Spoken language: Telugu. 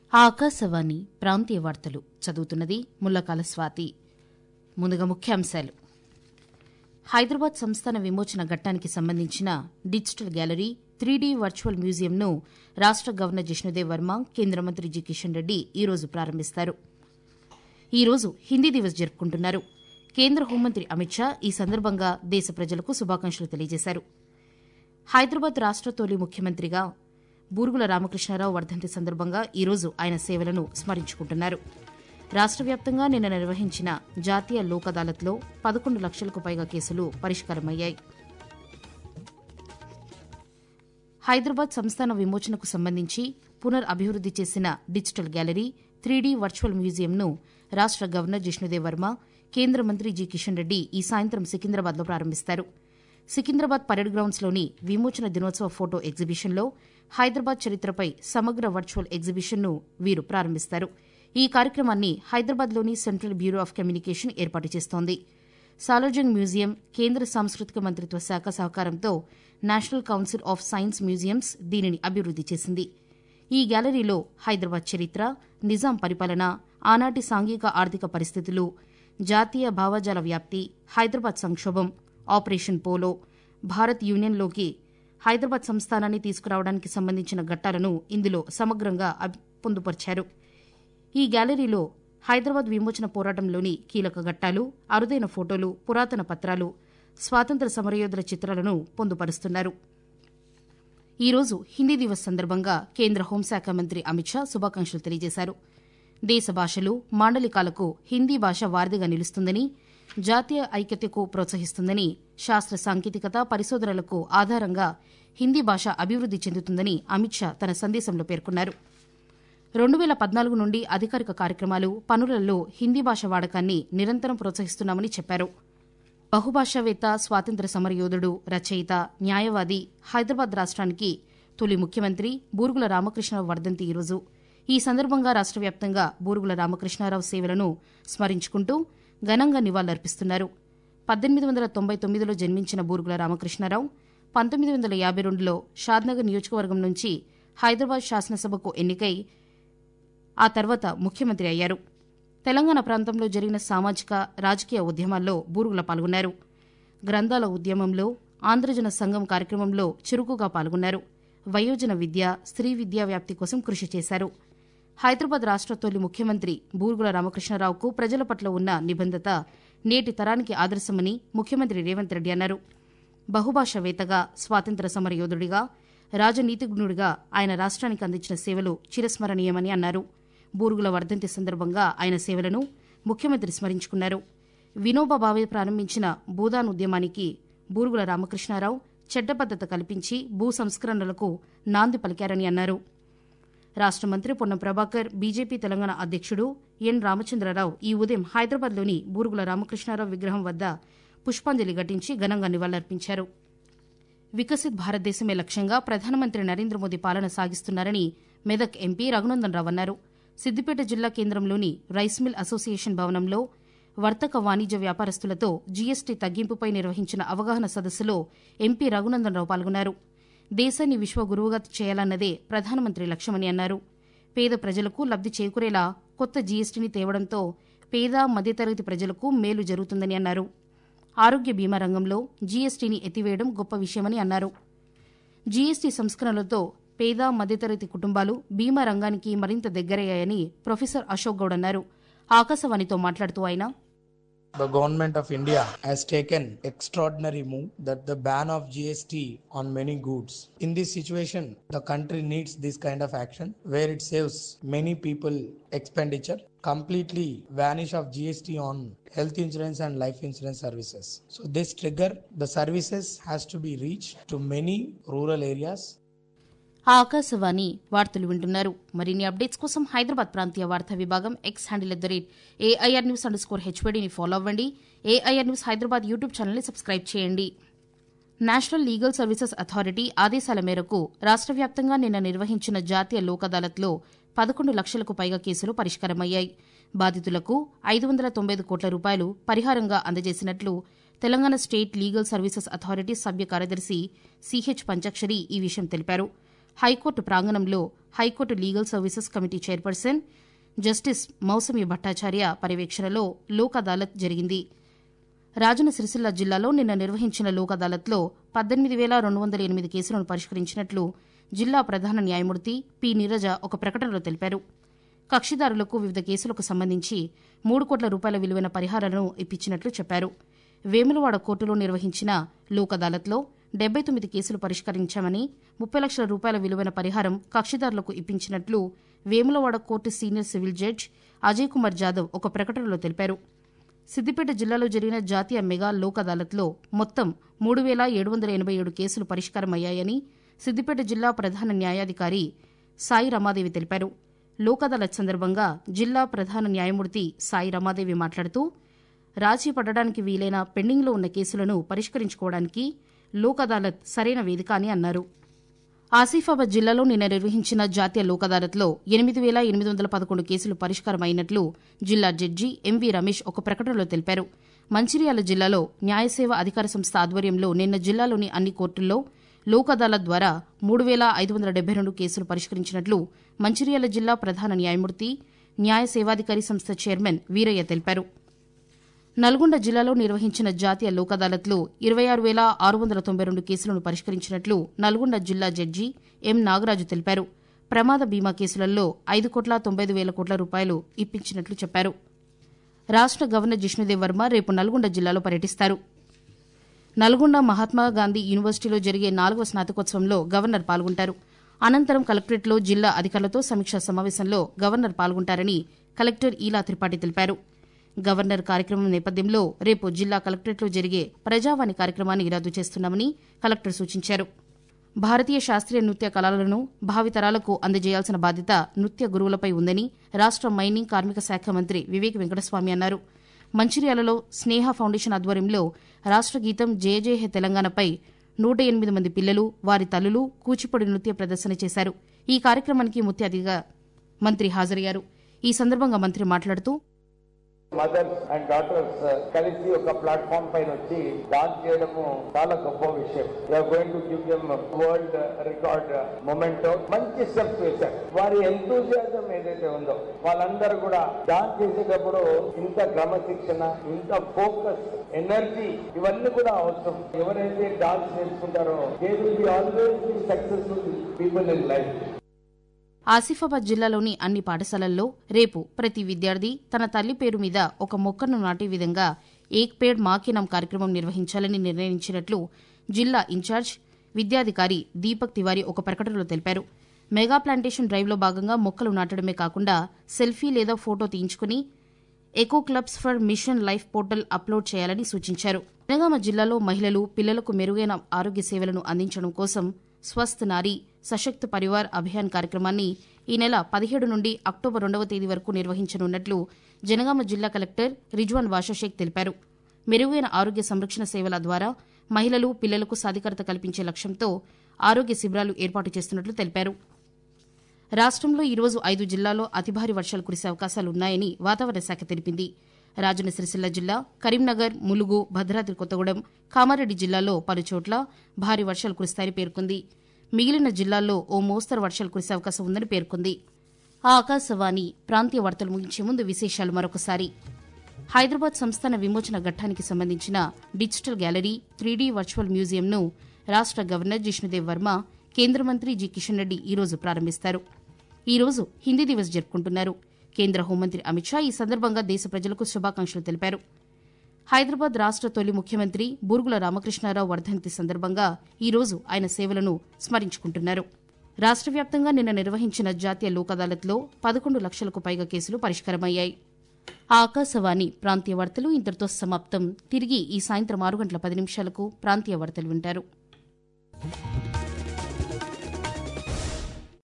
ఆకాశవాణి ప్రాంతీయ వార్తలు చదువుతున్నది ముల్లకాల స్వాతి ముందుగా ముఖ్యాంశాలు హైదరాబాద్ సంస్థాన విమోచన ఘట్టానికి సంబంధించిన డిజిటల్ గ్యాలరీ త్రీడీ వర్చువల్ మ్యూజియంను రాష్ట గవర్నర్ జిష్ణుదేవ్ వర్మ కేంద్ర మంత్రి జి కిషన్ రెడ్డి ఈ రోజు ప్రారంభిస్తారు ఈ రోజు హిందీ దివస్ జరుపుకుంటున్నారు కేంద్ర హోంమంత్రి అమిత్ షా ఈ సందర్భంగా దేశ ప్రజలకు శుభాకాంక్షలు తెలియజేశారు హైదరాబాద్ రాష్ట తొలి ముఖ్యమంత్రిగా బూరుగుల రామకృష్ణారావు వర్ధంతి సందర్భంగా ఈ రోజు ఆయన సేవలను స్మరించుకుంటున్నారు రాష్ట వ్యాప్తంగా నిన్న నిర్వహించిన జాతీయ లోక్ అదాలత్లో పదకొండు లక్షలకు పైగా కేసులు పరిష్కారమయ్యాయి హైదరాబాద్ సంస్థాన విమోచనకు సంబంధించి పునర్ అభివృద్ది చేసిన డిజిటల్ గ్యాలరీ త్రీడీ వర్చువల్ మ్యూజియంను రాష్ట గవర్నర్ జిష్ణుదేవ్ వర్మ కేంద్ర మంత్రి జి కిషన్ రెడ్డి ఈ సాయంత్రం సికింద్రాబాద్లో ప్రారంభిస్తారు సికింద్రాబాద్ పరేడ్ గ్రౌండ్స్లోని విమోచన దినోత్సవ ఫోటో ఎగ్జిబిషన్లో హైదరాబాద్ చరిత్రపై సమగ్ర వర్చువల్ ఎగ్జిబిషన్ను వీరు ప్రారంభిస్తారు ఈ కార్యక్రమాన్ని హైదరాబాద్లోని సెంట్రల్ బ్యూరో ఆఫ్ కమ్యూనికేషన్ ఏర్పాటు చేస్తోంది సాలార్జంగ్ మ్యూజియం కేంద్ర సాంస్కృతిక మంత్రిత్వ శాఖ సహకారంతో national council of science museums దీనిని అభివృద్ది చేసింది ఈ గ్యాలరీలో హైదరాబాద్ చరిత్ర నిజాం పరిపాలన ఆనాటి సాంఘిక ఆర్థిక పరిస్థితులు జాతీయ భావజాల వ్యాప్తి హైదరాబాద్ సంక్షోభం ఆపరేషన్ పోలో భారత్ యూనియన్లోకి హైదరాబాద్ సంస్థానాన్ని తీసుకురావడానికి సంబంధించిన ఘట్టాలను ఇందులో సమగ్రంగా అబ్- పొందుపర్చారు ఈ గ్యాలరీలో హైదరాబాద్ విమోచన పోరాటంలోని కీలక ఘట్టాలు అరుదైన ఫోటోలు పురాతన పత్రాలు స్వాతంత్ర సమరయోధుల చిత్రాలను పొందుపరుస్తున్నారు ఈ రోజు హిందీ దివస్ సందర్భంగా కేంద్ర హోంశాఖ మంత్రి అమిత్ షా శుభాకాంక్షలు తెలియజేశారు దేశ భాషలు మాండలికాలకు హిందీ భాష వారధిగా నిలుస్తుందని జాతీయ ఐక్యతకు ప్రోత్సహిస్తుందని శాస్త్ర సాంకేతికత పరిశోధనలకు ఆధారంగా హిందీ భాష అభివృద్ది చెందుతుందని అమిత్ షా తన సందేశంలో పేర్కొన్నారు రెండు వేల పద్నాలుగు నుండి అధికారిక కార్యక్రమాలు పనులలో హిందీ భాష వాడకాన్ని నిరంతరం ప్రోత్సహిస్తున్నామని చెప్పారు బహుభాషావేత్త స్వాతంత్ర సమరయోధుడు రచయిత న్యాయవాది హైదరాబాద్ రాష్ట్రానికి తొలి ముఖ్యమంత్రి బూరుగుల రామకృష్ణరావు వర్ధంతి ఈరోజు ఈ సందర్భంగా రాష్ట వ్యాప్తంగా బూరుగుల రామకృష్ణారావు సేవలను స్మరించుకుంటూ ఘనంగా నివాళులర్పిస్తున్నారు పద్దెనిమిది వందల తొంభై తొమ్మిదిలో జన్మించిన బూరుగుల రామకృష్ణారావు పంతొమ్మిది వందల యాభై రెండులో షాద్నగర్ నియోజకవర్గం నుంచి హైదరాబాద్ శాసనసభకు ఎన్నికై ఆ తర్వాత ముఖ్యమంత్రి అయ్యారు తెలంగాణ ప్రాంతంలో జరిగిన సామాజిక రాజకీయ ఉద్యమాల్లో బూరుగుల పాల్గొన్నారు గ్రంథాల ఉద్యమంలో ఆంధ్రజన సంఘం కార్యక్రమంలో చురుకుగా పాల్గొన్నారు వయోజన విద్య స్త్రీ విద్యా వ్యాప్తి కోసం కృషి చేశారు హైదరాబాద్ రాష్ట్ర తొలి ముఖ్యమంత్రి బూరుగుల రామకృష్ణారావుకు ప్రజల పట్ల ఉన్న నిబంధత నేటి తరానికి ఆదర్శమని ముఖ్యమంత్రి రేవంత్ రెడ్డి అన్నారు బహుభాషావేత్తగా స్వాతంత్ర సమర యోధుడిగా రాజనీతిజ్ఞుడిగా ఆయన రాష్ట్రానికి అందించిన సేవలు చిరస్మరణీయమని అన్నారు బూరుగుల వర్ధంతి సందర్భంగా ఆయన సేవలను ముఖ్యమంత్రి స్మరించుకున్నారు వినోబా భావే ప్రారంభించిన భూదాన్ ఉద్యమానికి బూరుగుల రామకృష్ణారావు చెడ్డబద్దత కల్పించి భూ సంస్కరణలకు నాంది పలికారని అన్నారు రాష్ట మంత్రి పొన్నం ప్రభాకర్ బీజేపీ తెలంగాణ అధ్యక్షుడు ఎన్ రామచంద్రరావు ఈ ఉదయం హైదరాబాద్లోని బూరుగుల రామకృష్ణారావు విగ్రహం వద్ద పుష్పాంజలి ఘటించి ఘనంగా నివాళులర్పించారు వికసిత్ భారతదేశమే లక్ష్యంగా ప్రధానమంత్రి నరేంద్ర మోదీ పాలన సాగిస్తున్నారని మెదక్ ఎంపీ రఘునందన్ రావు అన్నారు సిద్దిపేట జిల్లా కేంద్రంలోని రైస్ మిల్ అసోసియేషన్ భవనంలో వర్తక వాణిజ్య వ్యాపారస్తులతో జీఎస్టీ తగ్గింపుపై నిర్వహించిన అవగాహన సదస్సులో ఎంపీ రఘునందన్ రావు పాల్గొన్నారు దేశాన్ని విశ్వగురువుగా చేయాలన్నదే ప్రధానమంత్రి లక్ష్యమని అన్నారు పేద ప్రజలకు లబ్ది చేకూరేలా కొత్త జీఎస్టీని తేవడంతో పేద మధ్యతరగతి ప్రజలకు మేలు జరుగుతుందని అన్నారు ఆరోగ్య బీమా రంగంలో జీఎస్టీని ఎత్తివేయడం గొప్ప విషయమని అన్నారు జీఎస్టీ సంస్కరణలతో పేద మధ్యతరగతి కుటుంబాలు బీమా రంగానికి మరింత దగ్గరయ్యాయని ప్రొఫెసర్ అశోక్ గౌడ్ అన్నారు ఆకాశవాణితో మాట్లాడుతూ ఆయన The government of India has taken extraordinary move that the ban of GST on many goods. In this situation, the country needs this kind of action where it saves many people expenditure, completely vanish of GST on health insurance and life insurance services. So this trigger, the services has to be reached to many rural areas Akashvani వార్తలు వింటున్నారు మరిన్ని అప్డేట్స్ కోసం హైదరాబాద్ ప్రాంతీయ వార్తా విభాగం X handle at the rate AIR news underscore హెచ్వీడీని ఫాలో అవ్వండి ఏఐఆర్ న్యూస్ హైదరాబాద్ యూట్యూబ్ ఛానల్ని సబ్స్క్రైబ్ చేయండి నేషనల్ లీగల్ సర్వీసెస్ అథారిటీ ఆదేశాల మేరకు రాష్ట్ర వ్యాప్తంగా నిన్న నిర్వహించిన జాతీయ లోక్ అదాలత్లో పదకొండు లక్షలకు పైగా కేసులు పరిష్కారమయ్యాయి బాధితులకు ఐదు వందల తొంభై ఐదు కోట్ల రూపాయలు పరిహారంగా అందజేసినట్లు Telangana state legal services authority సభ్య కార్యదర్శి సిహెచ్ పంచాక్షరి ఈ విషయం తెలిపారు హైకోర్టు ప్రాంగణంలో high court legal services committee chairperson justice Mousami Bhattacharya పర్యవేక్షణలో లోక్ అదాలత్ జరిగింది రాజన్న సిరిసిల్ల జిల్లాలో నిన్న నిర్వహించిన లోక్ అదాలత్లో పద్దెనిమిది వేల రెండు వందల ఎనిమిది కేసులను పరిష్కరించినట్లు జిల్లా ప్రధాన న్యాయమూర్తి పి నీరజ ఒక ప్రకటనలో తెలిపారు కక్షిదారులకు వివిధ కేసులకు సంబంధించి మూడు కోట్ల రూపాయల విలువైన పరిహారాలను ఇప్పించినట్లు చెప్పారు వేములవాడ కోర్టులో నిర్వహించిన లోక్ అదాలత్లో డెబ్బై తొమ్మిది కేసులు పరిష్కరించామని ముప్పై లక్షల రూపాయల విలువైన పరిహారం కక్షిదారులకు ఇప్పించినట్లు Vemulawada court senior civil judge Ajay Kumar Jadhav ఒక ప్రకటనలో తెలిపారు సిద్దిపేట జిల్లాలో జరిగిన జాతీయ మెగా లోక్ అదాలత్లో మొత్తం మూడు వేల ఏడు వందల ఎనభై ఏడు కేసులు పరిష్కారమయ్యాయని సిద్దిపేట జిల్లా ప్రధాన న్యాయాధికారి సాయి రమాదేవి తెలిపారు లోక్ అదాలత్ సందర్భంగా జిల్లా ప్రధాన న్యాయమూర్తి సాయి రమాదేవి మాట్లాడుతూ రాజీ పడడానికి వీలైన పెండింగ్లో ఉన్న కేసులను పరిష్కరించుకోవడానికి లోక్ అదాలత్ సరైన వేదిక అని అన్నారు ఆసిఫాబాద్ జిల్లాలో నిన్న నిర్వహించిన జాతీయ లోక్ అదాలత్లో ఎనిమిది వేల ఎనిమిది వందల పదకొండు కేసులు పరిష్కారమైనట్లు జిల్లా జడ్జి ఎంవీ రమేష్ ఒక ప్రకటనలో తెలిపారు మంచిర్యాల జిల్లాలో న్యాయసేవ అధికార సంస్థ ఆధ్వర్యంలో నిన్న జిల్లాలోని అన్ని కోర్టుల్లో లోక్ అదాలత్ ద్వారా మూడు వేల ఐదు వందల డెబ్బై రెండు కేసులు పరిష్కరించినట్లు మంచిర్యాల జిల్లా ప్రధాన న్యాయమూర్తి న్యాయ సేవాధికారి సంస్థ చైర్మన్ వీరయ్య తెలిపారు నల్గొండ జిల్లాలో నిర్వహించిన జాతీయ లోక్ అదాలత్లో ఇరవై ఆరు వేల ఆరు వందల తొంభై రెండు కేసులను పరిష్కరించినట్లు నల్గొండ జిల్లా జడ్జి ఎం నాగరాజు తెలిపారు ప్రమాద బీమా కేసులలో ఐదు కోట్ల తొంభై ఐదు వేల కోట్ల రూపాయలు ఇప్పించినట్లు చెప్పారు రాష్ట గవర్నర్ జిష్ణుదేవ్ వర్మ రేపు నల్గొండ జిల్లాలో పర్యటిస్తారు నల్గొండ మహాత్మాగాంధీ యూనివర్సిటీలో జరిగే నాలుగవ స్నాతకోత్సవంలో గవర్నర్ పాల్గొంటారు అనంతరం కలెక్టరేట్లో జిల్లా అధికారులతో సమీక్షా సమావేశంలో గవర్నర్ పాల్గొంటారని కలెక్టర్ ఈలా త్రిపాఠి తెలిపారు గవర్నర్ కార్యక్రమం నేపథ్యంలో రేపు జిల్లా కలెక్టరేట్లో జరిగే ప్రజావాణి కార్యక్రమాన్ని రద్దు చేస్తున్నామని కలెక్టర్ సూచించారు భారతీయ శాస్త్రీయ నృత్య కళలను భావితరాలకు అందజేయాల్సిన బాధ్యత నృత్య గురువులపై ఉందని రాష్ట మైనింగ్ కార్మిక శాఖ మంత్రి వివేక్ వెంకటస్వామి అన్నారు మంచిర్యాలలో స్నేహ ఫౌండేషన్ ఆధ్వర్యంలో రాష్ట గీతం జయ జయ హే తెలంగాణపై నూట ఎనిమిది మంది పిల్లలు వారి తల్లులు కూచిపూడి నృత్య ప్రదర్శన చేశారు ఈ కార్యక్రమానికి ముఖ్య అతిథిగా మంత్రి హాజరయ్యారు ఈ సందర్భంగా మంత్రి మాట్లాడుతూ మదర్స్ అండ్ డాటర్స్ కలిసి ఒక ప్లాట్ఫామ్ పైన వచ్చి డాన్స్ చేయడము చాలా గొప్ప విషయం you are going to give them world record moment మంచి స్టెప్స్ వేశారు వారి ఎంతూజియాజం ఏదైతే ఉందో వాళ్ళందరూ కూడా డాన్స్ చేసేటప్పుడు ఇంత క్రమశిక్షణ ఇంత ఫోకస్ ఎనర్జీ ఇవన్నీ కూడా అవసరం ఎవరైతే డాన్స్ నేర్చుకుంటారో they will be always be successful people in life Asifabad జిల్లాలోని అన్ని పాఠశాలల్లో రేపు ప్రతి విద్యార్థి తన తల్లి పేరు మీద ఒక మొక్కను నాటే విధంగా ఏక్ పేడ్ మాకినం కార్యక్రమం నిర్వహించాలని నిర్ణయించినట్లు జిల్లా ఇన్ఛార్జ్ విద్యాధికారి దీపక్ తివారీ ఒక ప్రకటనలో తెలిపారు మెగా ప్లాంటేషన్ డ్రైవ్లో భాగంగా మొక్కలు నాటడమే కాకుండా సెల్ఫీ లేదా ఫోటో తీయించుకుని eco clubs for mission life portal upload చేయాలని సూచించారు జనగామ జిల్లాలో మహిళలు పిల్లలకు మెరుగైన ఆరోగ్య సేవలను అందించడం కోసం స్వస్థ్ నారీ సశక్త్ పరివార్ అభియాన్ కార్యక్రమాన్ని ఈ నెల పదిహేడు నుండి అక్టోబర్ రెండవ తేదీ వరకు నిర్వహించనున్నట్లు జనగామ జిల్లా కలెక్టర్ రిజ్వాన్ వాషాషేక్ తెలిపారు మెరుగైన ఆరోగ్య సంరక్షణ సేవల ద్వారా మహిళలు పిల్లలకు సాధికారత కల్పించే లక్ష్యంతో ఆరోగ్య శిబిరాలు ఏర్పాటు చేస్తున్నట్లు తెలిపారు రాష్ట్రంలో ఈరోజు ఐదు జిల్లాల్లో అతి భారీ వర్షాలు కురిసే అవకాశాలున్నాయని వాతావరణ శాఖ తెలిపింది రాజన్న సిరిసిల్ల జిల్లా కరీంనగర్ ములుగు భద్రాద్రి కొత్తగూడెం కామారెడ్డి జిల్లాల్లో పలుచోట్ల భారీ వర్షాలు కురుస్తాయని పేర్కొంది మిగిలిన జిల్లాల్లో ఓ మోస్తరు వర్షాలు కురిసే అవకాశం ఉందని పేర్కొంది ఆ ఆకాశవాణి ప్రాంతీయ వార్తలు ముగించే ముందు విశేషాలు మరొకసారి హైదరాబాద్ సంస్థాన విమోచన ఘట్టానికి సంబంధించిన డిజిటల్ గ్యాలరీ త్రీడీ వర్చువల్ మ్యూజియంను రాష్ట గవర్నర్ జిష్ణుదేవ్ వర్మ కేంద్ర మంత్రి జి కిషన్ రెడ్డి ఈరోజు ప్రారంభిస్తారు ఈరోజు హిందీ దివస్ జరుపుకుంటున్నారు కేంద్ర హోంమంత్రి అమిత్ షా ఈ సందర్భంగా దేశ ప్రజలకు శుభాకాంక్షలు తెలిపారు హైదరాబాద్ రాష్ట తొలి ముఖ్యమంత్రి బూరుగుల రామకృష్ణారావు వర్ధంతి సందర్భంగా ఈరోజు ఆయన సేవలను స్మరించుకుంటున్నారు రాష్ట్ర వ్యాప్తంగా నిన్న నిర్వహించిన జాతీయ లోక్ అదాలత్లో పదకొండు లక్షలకు పైగా కేసులు పరిష్కారమయ్యాయి ఆ ఆకాశవాణి ప్రాంతీయ వార్తలు ఇంతటితో సమాప్తం తిరిగి ఈ సాయంత్రం ఆరు గంటల పది నిమిషాలకు ప్రాంతీయ వార్తలు వింటారు